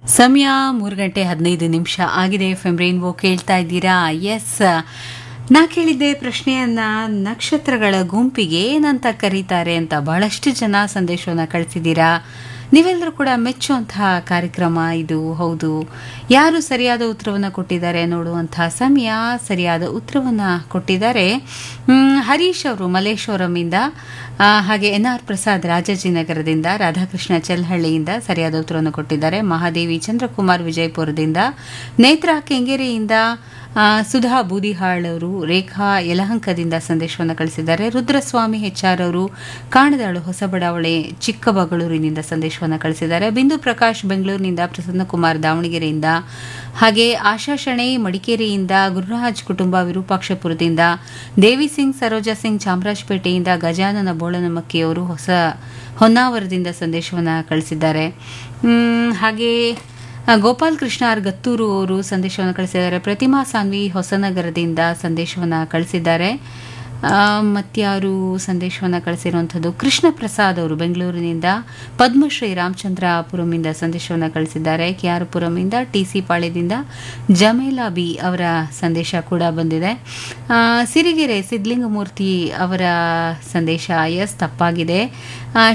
ಸಮಯ ಮೂರು ಗಂಟೆ ಹದಿನೈದು ನಿಮಿಷ ಆಗಿದೆ ಎಫ್ ಎಂ ರೈನ್ಬೋ ಕೇಳ್ತಾ ಇದ್ದೀರಾ ಎಸ್ ನಾ ಕೇಳಿದ್ದೆ ಪ್ರಶ್ನೆಯನ್ನ ನಕ್ಷತ್ರಗಳ ಗುಂಪಿಗೆ ಏನಂತ ಕರೀತಾರೆ ಅಂತ ಬಹಳಷ್ಟು ಜನ ಸಂದೇಶವನ್ನು ಕಳಿಸಿದ್ದೀರಾ ನೀವೆಲ್ಲರೂ ಕೂಡ ಮೆಚ್ಚುವಂತಹ ಕಾರ್ಯಕ್ರಮ ಇದು ಹೌದು ಯಾರು ಸರಿಯಾದ ಉತ್ತರವನ್ನು ಕೊಟ್ಟಿದ್ದಾರೆ ನೋಡುವಂತಹ ಸಮಯ ಸರಿಯಾದ ಉತ್ತರವನ್ನು ಕೊಟ್ಟಿದ್ದಾರೆ ಮ್, ಹರೀಶ್ ಅವರು ಮಲ್ಲೇಶ್ವರಮಿಂದ ಆ, ಹಾಗೆ ಎನ್ ಆರ್ ಪ್ರಸಾದ್ ರಾಜಾಜಿನಗರದಿಂದ ರಾಧಾಕೃಷ್ಣ ಚೆಲ್ಹಳ್ಳಿಯಿಂದ ಸರಿಯಾದ ಉತ್ತರವನ್ನು ಕೊಟ್ಟಿದ್ದಾರೆ ಮಹಾದೇವಿ ಚಂದ್ರಕುಮಾರ್ ವಿಜಯಪುರದಿಂದ ನೇತ್ರಾ ಕೆಂಗೇರಿಯಿಂದ ಆ, ಸುಧಾ ಬೂದಿಹಾಳ್ ಅವರು ರೇಖಾ ಯಲಹಂಕದಿಂದ ಸಂದೇಶವನ್ನು ಕಳಿಸಿದ್ದಾರೆ ರುದ್ರಸ್ವಾಮಿ ಹೆಚ್ಆರ್ ಅವರು ಕಾಣದಾಳು ಹೊಸಬಡಾವಣೆ ಚಿಕ್ಕಬಗಳೂರಿನಿಂದ ಸಂದೇಶವನ್ನು ಕಳಿಸಿದ್ದಾರೆ ಬಿಂದು ಪ್ರಕಾಶ್ ಬೆಂಗಳೂರಿನಿಂದ ಪ್ರಸನ್ನಕುಮಾರ್ ದಾವಣಗೆರೆಯಿಂದ ಹಾಗೆ ಆಶಾ ಶಣೈ ಮಡಿಕೇರಿಯಿಂದ ಗುರುರಾಜ್ ಕುಟುಂಬ ವಿರೂಪಾಕ್ಷಪುರದಿಂದ ದೇವಿ ಸಿಂಗ್ ಸರೋಜಾ ಸಿಂಗ್ ಚಾಮರಾಜಪೇಟೆಯಿಂದ ಗಜಾನನ ಬೋಳನಮಕ್ಕಿಯವರು ಹೊಸ ಹೊನ್ನಾವರದಿಂದ ಸಂದೇಶವನ್ನು ಕಳಿಸಿದ್ದಾರೆ ಮ್, ಹಾಗೆ ಆ, ಗೋಪಾಲ್ ಕೃಷ್ಣ ಆರ್ ಗತ್ತೂರು ಅವರು ಸಂದೇಶವನ್ನು ಕಳಿಸಿದ್ದಾರೆ ಪ್ರತಿಮಾ ಸಾನ್ವಿ ಹೊಸನಗರದಿಂದ ಸಂದೇಶವನ್ನು ಕಳಿಸಿದ್ದಾರೆ ಆ, ಮತ್ಯಾರು ಸಂದೇಶವನ್ನು ಕಳಿಸಿರುವಂಥದ್ದು ಕೃಷ್ಣ ಪ್ರಸಾದ್ ಅವರು ಬೆಂಗಳೂರಿನಿಂದ ಪದ್ಮಶ್ರೀ ರಾಮಚಂದ್ರಪುರಮಿಂದ ಸಂದೇಶವನ್ನು ಕಳಿಸಿದ್ದಾರೆ ಕೆ ಆರ್ ಪುರಮಿಂದ ಟಿ ಸಿ ಪಾಳ್ಯದಿಂದ ಜಮೇಲಾ ಬಿ ಅವರ ಸಂದೇಶ ಕೂಡ ಬಂದಿದೆ ಆ, ಸಿರಿಗೆರೆ ಸಿದ್ಲಿಂಗಮೂರ್ತಿ ಅವರ ಸಂದೇಶ ಎಸ್ ತಪ್ಪಾಗಿದೆ ಆ,